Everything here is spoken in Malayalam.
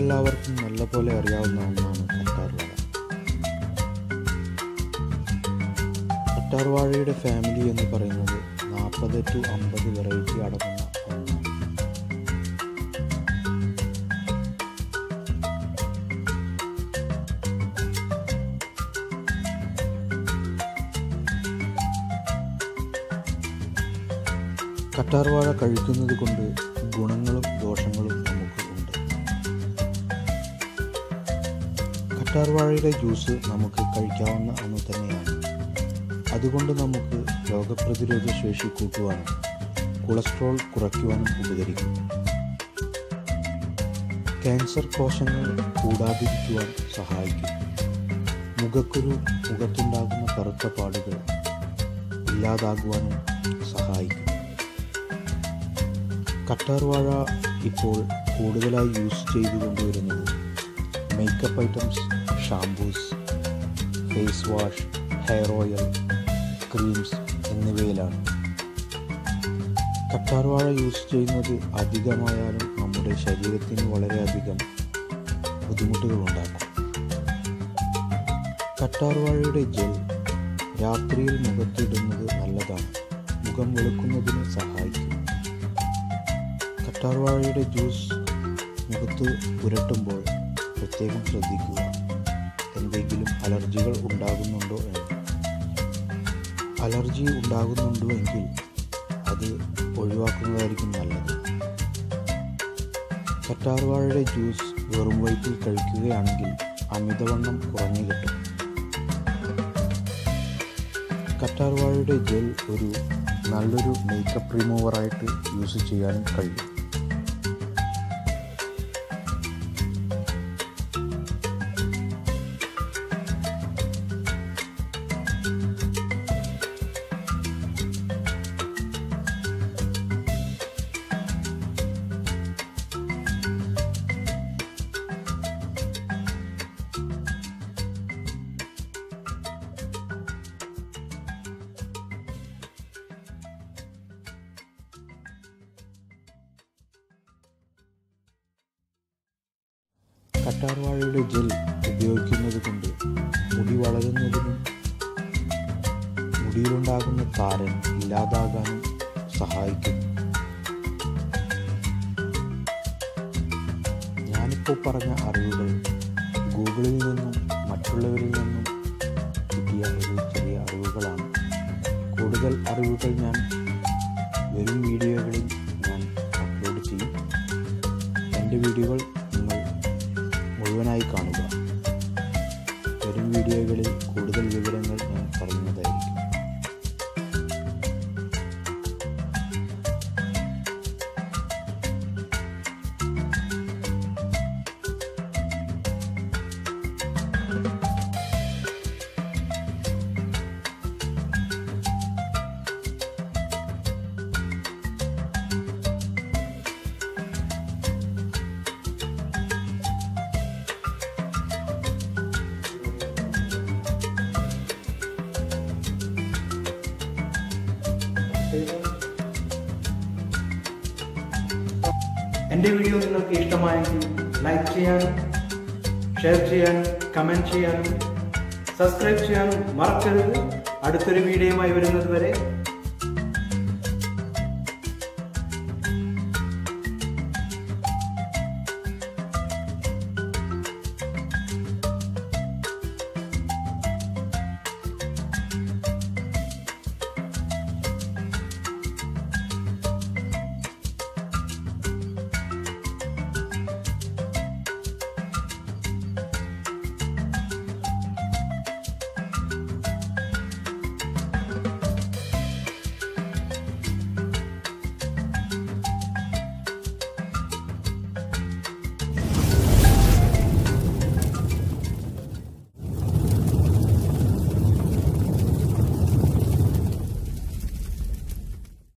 നമുക്കെല്ലാവർക്കും നല്ലപോലെ അറിയാവുന്ന ഒന്നാണ് കറ്റാർവാഴ കറ്റാർവാഴയുടെ ഫാമിലി എന്ന് പറയുന്നത് നാൽപ്പത് ടു അമ്പത് വെറൈറ്റി അടങ്ങുന്ന ഒന്നാണ് കറ്റാർവാഴ കഴിക്കുന്നത് കൊണ്ട് ഗുണങ്ങളും ദോഷങ്ങളും നമുക്ക് ഉണ്ട് കറ്റാർവാഴയുടെ ജ്യൂസ് നമുക്ക് കഴിക്കാവുന്ന ഒന്ന് തന്നെയാണ് അതുകൊണ്ട് നമുക്ക് രോഗപ്രതിരോധ ശേഷി കൂട്ടുവാനും കൊളസ്ട്രോൾ കുറയ്ക്കുവാനും ഉപകരിക്കും ക്യാൻസർ കോശങ്ങൾ കൂടാതിരിക്കുവാൻ സഹായിക്കും മുഖക്കുരു മുഖത്തുണ്ടാകുന്ന കറുത്ത പാടുകൾ ഇല്ലാതാകുവാനും സഹായിക്കും കറ്റാർവാഴ ഇപ്പോൾ കൂടുതലായി യൂസ് ചെയ്തു കൊണ്ടുവരുന്നത് makeup items shampoos face wash hair oil creams എന്നിവയിലാണ് കറ്റാർവാഴ യൂസ് ചെയ്യുന്നത് അധികമായാലും നമ്മുടെ ശരീരത്തിന് വളരെയധികം ബുദ്ധിമുട്ടുകൾ ഉണ്ടാക്കും കറ്റാർവാഴയുടെ ജെൽ രാത്രിയിൽ മുഖത്തിടുന്നത് നല്ലതാണ് മുഖം വെളുക്കുന്നതിന് സഹായിക്കും കറ്റാർവാഴയുടെ ജ്യൂസ് മുഖത്ത് പുരട്ടുമ്പോൾ പ്രത്യേകം ശ്രദ്ധിക്കുക എന്തെങ്കിലും അലർജികൾ ഉണ്ടാകുന്നുണ്ടോ എന്ന് അലർജി ഉണ്ടാകുന്നുണ്ടോ എങ്കിൽ അത് ഒഴിവാക്കുന്നതായിരിക്കും നല്ലത് കറ്റാർവാഴയുടെ ജ്യൂസ് വെറും വയറ്റിൽ കഴിക്കുകയാണെങ്കിൽ അമിതവണ്ണം കുറഞ്ഞു കിട്ടും കറ്റാർവാഴയുടെ ജെൽ ഒരു നല്ലൊരു മേക്കപ്പ് റിമൂവറായിട്ട് യൂസ് ചെയ്യാനും കഴിയും കറ്റാർവാഴയുടെ ജെൽ ഉപയോഗിക്കുന്നത് കൊണ്ട് മുടി വളരുന്നതിനും മുടിയിലുണ്ടാകുന്ന താരൻ ഇല്ലാതാകാനും സഹായിക്കും ഞാനിപ്പോൾ പറഞ്ഞ അറിവുകൾ ഗൂഗിളിൽ നിന്നും മറ്റുള്ളവരിൽ നിന്നും കിട്ടിയ ഒരു ചെറിയ അറിവുകളാണ് കൂടുതൽ അറിവുകൾ ഞാൻ വരും വീഡിയോകളിൽ ഞാൻ അപ്ലോഡ് ചെയ്യും എൻ്റെ വീഡിയോകൾ നിങ്ങൾ മുഴുവനായി കാണുക വരും വീഡിയോകളിൽ കൂടുതൽ വിവരങ്ങൾ ഞാൻ പറയുന്നതായിരിക്കും എൻ്റെ വീഡിയോ നിങ്ങൾക്ക് ഇഷ്ടമായെങ്കിൽ ലൈക്ക് ചെയ്യാനും ഷെയർ ചെയ്യാനും കമൻറ്റ് ചെയ്യാനും സബ്സ്ക്രൈബ് ചെയ്യാനും മറക്കരുത് അടുത്തൊരു വീഡിയോയുമായി വരുന്നത് വരെ